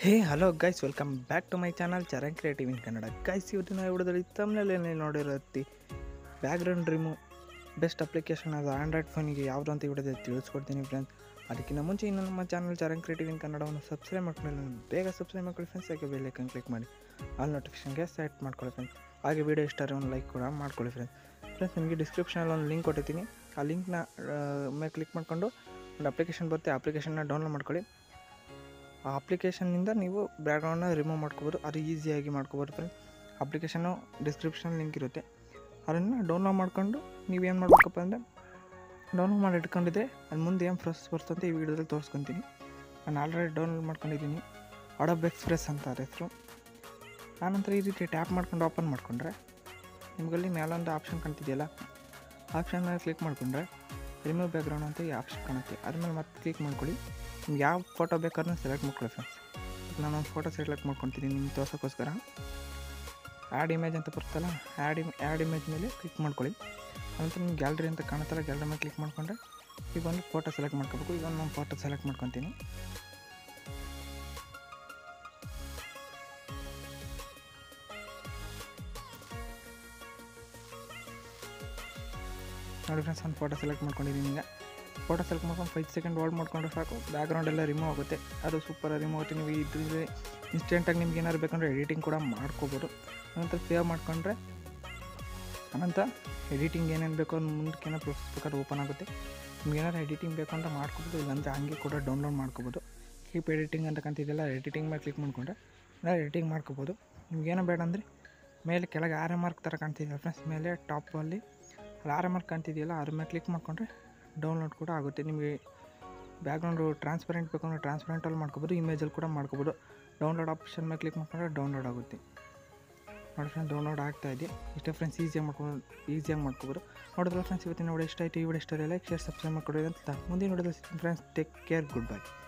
hey hello guys welcome back to my channel Charan creative in Kannada guys ಇವತ್ತಿನ ವಿಡಿಯೋದಲ್ಲಿ ತಮ್ಮನೇಲಿ ನೋಡಿರತ್ತಿ ಬ್ಯಾಕ್ಗ್ರೌಂಡ್ ರಿಮೂವ್ ಬೆಸ್ಟ್ ಅಪ್ಲಿಕೇಶನ್ ಅದು ಆಂಡ್ರಾಯ್ಡ್ ಫೋನಿಗೆ ಯಾವುದು ಅಂತ ವಿಡಿಯೋದಲ್ಲಿ ತಿಳಿಸ್ಕೊಡ್ತೀನಿ ಫ್ರೆಂಡ್ಸ್ ಅದಕ್ಕಿಂತ ಮುಂಚೆ ಇನ್ನು ನಮ್ಮ ಚಾನಲ್ ಚರಣ್ ಕ್ರಿಯೇಟಿವ್ ಇನ್ ಕನ್ನಡವನ್ನು ಸಬ್ಸ್ಕ್ರೈಬ್ ಮಾಡ್ಕೊಂಡಿಲ್ಲ ಬೇಗ ಸಬ್ಸ್ಕ್ರೈಬ್ ಮಾಡ್ಕೊಳ್ಳಿ ಫ್ರೆಂಡ್ಸ್ ಯಾಕೆ ಬೆಲ್ಲೈಕನ್ ಕ್ಲಿಕ್ ಮಾಡಿ ಆಲ್ ನೋಟಿಫಿಕೇಷನ್ಗೆ ಸೆಟ್ ಮಾಡ್ಕೊಳ್ಳಿ ಫ್ರೆಂಡ್ಸ್ ಹಾಗೆ ವಿಡಿಯೋ ಇಷ್ಟ ಆದರೆ ಒಂದು ಲೈಕ್ ಕೂಡ ಮಾಡ್ಕೊಳ್ಳಿ ಫ್ರೆಂಡ್ಸ್ ಫ್ರೆಂಡ್ಸ್ ನಿಮಗೆ ಡಿಸ್ಕ್ರಿಪ್ಷನಲ್ಲಿ ಒಂದು ಲಿಂಕ್ ಕೊಟ್ಟಿದ್ದೀನಿ ಆ ಲಿಂಕ್ನ ಮೇಲೆ ಕ್ಲಿಕ್ ಮಾಡಿಕೊಂಡು ಒಂದು ಅಪ್ಲಿಕೇಶನ್ ಬರುತ್ತೆ ಅಪ್ಲಿಕೇಶನ್ನ ಡೌನ್ಲೋಡ್ ಮಾಡ್ಕೊಳ್ಳಿ ಆ ಅಪ್ಲಿಕೇಶನ್ನಿಂದ ನೀವು ಬ್ಯಾಕ್ಗ್ರೌಂಡ್ನ ರಿಮೂವ್ ಮಾಡ್ಕೋಬೋದು ಅದು ಈಸಿಯಾಗಿ ಮಾಡ್ಕೋಬೋದು ಫ್ರೆಂಡ್ಸ್ ಅಪ್ಲಿಕೇಶನ್ನು ಡಿಸ್ಕ್ರಿಪ್ಷನ್ ಲಿಂಕ್ ಇರುತ್ತೆ ಅದನ್ನು ಡೌನ್ಲೋಡ್ ಮಾಡ್ಕೊಂಡು ನೀವೇನು ಮಾಡಬೇಕಪ್ಪ ಅಂದರೆ ಡೌನ್ಲೋಡ್ ಮಾಡಿ ಇಟ್ಕೊಂಡಿದ್ರೆ ಅದು ಮುಂದೆ ಏನು ಪ್ರೊಸೆಸ್ ಬರ್ತಂತ ಅಂತ ಈ ವಿಡಿಯೋದಲ್ಲಿ ತೋರಿಸ್ಕೊತೀನಿ ನಾನು ಆಲ್ರೆಡಿ ಡೌನ್ಲೋಡ್ ಮಾಡ್ಕೊಂಡಿದ್ದೀನಿ ಅಡಬ್ ಎಕ್ಸ್ಪ್ರೆಸ್ ಅಂತ ಅದ್ರ ಹೆಸರು ಆನಂತರ ಈ ರೀತಿ ಟ್ಯಾಪ್ ಮಾಡ್ಕೊಂಡು ಓಪನ್ ಮಾಡಿಕೊಂಡ್ರೆ ನಿಮಗಲ್ಲಿ ಮೇಲೊಂದು ಆಪ್ಷನ್ ಕಾಣ್ತಿದೆಯಲ್ಲ ಆಪ್ಷನ್ ಮೇಲೆ ಕ್ಲಿಕ್ ಮಾಡಿಕೊಂಡ್ರೆ ರಿಮೂವ್ ಬ್ಯಾಕ್ಗ್ರೌಂಡ್ ಅಂತ ಈ ಆಪ್ಷನ್ ಕಾಣುತ್ತೆ ಅದ್ರ ಮೇಲೆ ಮತ್ತೆ ಕ್ಲಿಕ್ ಮಾಡ್ಕೊಳ್ಳಿ ನಿಮ್ಗೆ ಯಾವ ಫೋಟೋ ಬೇಕಾದ್ರೂ ಸೆಲೆಕ್ಟ್ ಮಾಡ್ಕೊಳ್ಳಿ ಫ್ರೆಂಡ್ಸ್ ನಾನು ಒಂದು ಫೋಟೋ ಸೆಲೆಕ್ಟ್ ಮಾಡ್ಕೊತೀನಿ ನಿಮ್ಗೆ ತೋರ್ಸೋಕ್ಕೋಸ್ಕರ ಆ್ಯಡ್ ಇಮೇಜ್ ಅಂತ ಬರುತ್ತಲ್ಲ ಆ್ಯಡ್ ಇಮ್ ಆ್ಯಡ್ ಇಮೇಜ್ ಮೇಲೆ ಕ್ಲಿಕ್ ಮಾಡ್ಕೊಳ್ಳಿ ನಂತರ ನಿಮ್ಗೆ ಗ್ಯಾಲ್ರಿ ಅಂತ ಕಾಣುತ್ತಲ್ಲ ಗ್ಯಾಲ್ರಿ ಮೇಲೆ ಕ್ಲಿಕ್ ಮಾಡಿಕೊಂಡ್ರೆ ಈಗ ಒಂದು ಫೋಟೋ ಸೆಲೆಕ್ಟ್ ಮಾಡ್ಕೋಬೇಕು ಈಗ ಒಂದು ನಾನು ಫೋಟೋ ಸೆಲೆಕ್ಟ್ ಮಾಡ್ಕೊತೀನಿ ನೋಡಿ ಫ್ರೆಂಡ್ಸ್ ಒಂದು ಫೋಟೋ ಸೆಲೆಕ್ಟ್ ಮಾಡ್ಕೊಂಡಿದ್ದೀನಿ ಈಗ ಫೋಟೋ ಸೆಲೆಕ್ಟ್ ಮಾಡ್ಕೊಂಡು ಫೈವ್ ಸೆಕೆಂಡ್ ಹೋಲ್ಡ್ ಮಾಡ್ಕೊಂಡ್ರೆ ಸಾಕು ಬ್ಯಾಕ್ಗ್ರೌಂಡ್ ಎಲ್ಲ ರಿಮೂವ್ ಆಗುತ್ತೆ ಅದು ಸೂಪರ್ ರಿಮೂವ್ ಆಗುತ್ತೆ ನೀವು ಇದ್ರೆ ಇನ್ಸ್ಟೆಂಟಾಗಿ ನಿಮ್ಗೆ ಏನಾದ್ರು ಬೇಕಂದ್ರೆ ಎಡಿಟಿಂಗ್ ಕೂಡ ಮಾಡ್ಕೋಬೋದು ಅನಂತರ ಸೇವ್ ಮಾಡ್ಕೊಂಡ್ರೆ ಅನಂತರ ಎಡಿಟಿಂಗ್ ಏನೇನು ಬೇಕೋ ಮುಂದಕ್ಕೆ ಏನೋ ಪ್ರೊಸೆಸ್ ಬೇಕಾದ್ರೆ ಓಪನ್ ಆಗುತ್ತೆ ನಿಮ್ಗೆ ಏನಾದ್ರು ಎಡಿಟಿಂಗ್ ಬೇಕು ಅಂತ ಮಾಡ್ಕೋಬೋದು ಇಲ್ಲಾಂದರೆ ಹಂಗೆ ಕೂಡ ಡೌನ್ಲೋಡ್ ಮಾಡ್ಕೋಬೋದು ಕೀಪ್ ಎಡಿಟಿಂಗ್ ಅಂತ ಕಂತಿದೆಯಲ್ಲ ಎಡಿಟಿಂಗ್ ಮೇಲೆ ಕ್ಲಿಕ್ ಮಾಡ್ಕೊಂಡ್ರೆ ಏನಾದ್ರು ಎಡಿಟಿಂಗ್ ಮಾಡ್ಕೋಬೋದು ನಿಮ್ಗೇನೋ ಬೇಡ ಅಂದರೆ ಮೇಲೆ ಕೆಳಗೆ ಆರೆ ಮಾರ್ಕ್ ಥರ ಕಾಣ್ತಿದೆಯಲ್ಲ ಫ್ರೆಂಡ್ಸ್ ಮೇಲೆ ಟಾಪಲ್ಲಿ ಅಲ್ಲಿ ಆರೆ ಮಾರ್ಕ್ ಕಾಣ್ತಿದೆಯಲ್ಲ ಅದ್ರ ಮೇಲೆ ಕ್ಲಿಕ್ ಮಾಡಿಕೊಂಡ್ರೆ ಡೌನ್ಲೋಡ್ ಕೂಡ ಆಗುತ್ತೆ ನಿಮಗೆ ಬ್ಯಾಕ್ಗ್ರೌಂಡು ಟ್ರಾನ್ಸ್ಪರೆಂಟ್ ಬೇಕು ಅಂದರೆ ಟ್ರಾನ್ಸ್ಪರೆಂಟಲ್ಲಿ ಮಾಡ್ಕೋಬೋದು ಇಮೇಜಲ್ಲಿ ಕೂಡ ಮಾಡ್ಕೋಬೋದು ಡೌನ್ಲೋಡ್ ಆಪ್ಷನ್ ಮೇಲೆ ಕ್ಲಿಕ್ ಮಾಡ್ಕೊಂಡ್ರೆ ಡೌನ್ಲೋಡ್ ಆಗುತ್ತೆ ನೋಡಿ ಫ್ರೆಂಡ್ಸ್ ಡೌನ್ಲೋಡ್ ಆಗ್ತಾ ಇದೆ ಇಷ್ಟೇ ಫ್ರೆಂಡ್ಸ್ ಈಸಿಯಾಗಿ ಮಾಡ್ಕೊಂಡು ಈಸಿಯಾಗಿ ಮಾಡ್ಕೋಬೋದು ನೋಡಿದ್ರೆ ಫ್ರೆಂಡ್ಸ್ ಇವತ್ತಿನ ವಿಡಿಯೋ ಇಷ್ಟ ಆಯಿತು ಈ ವಿಡಿಯೋ ಇಷ್ಟ ಲೈಕ್ ಶೇರ್ ಸಬ್ಸ್ಕ್ರೈಬ್ ಮಾಡ್ಕೊಡಿ ಅಂತ ಮುಂದಿನ ವಿಡಿಯೋದಲ್ಲಿ friends take care good by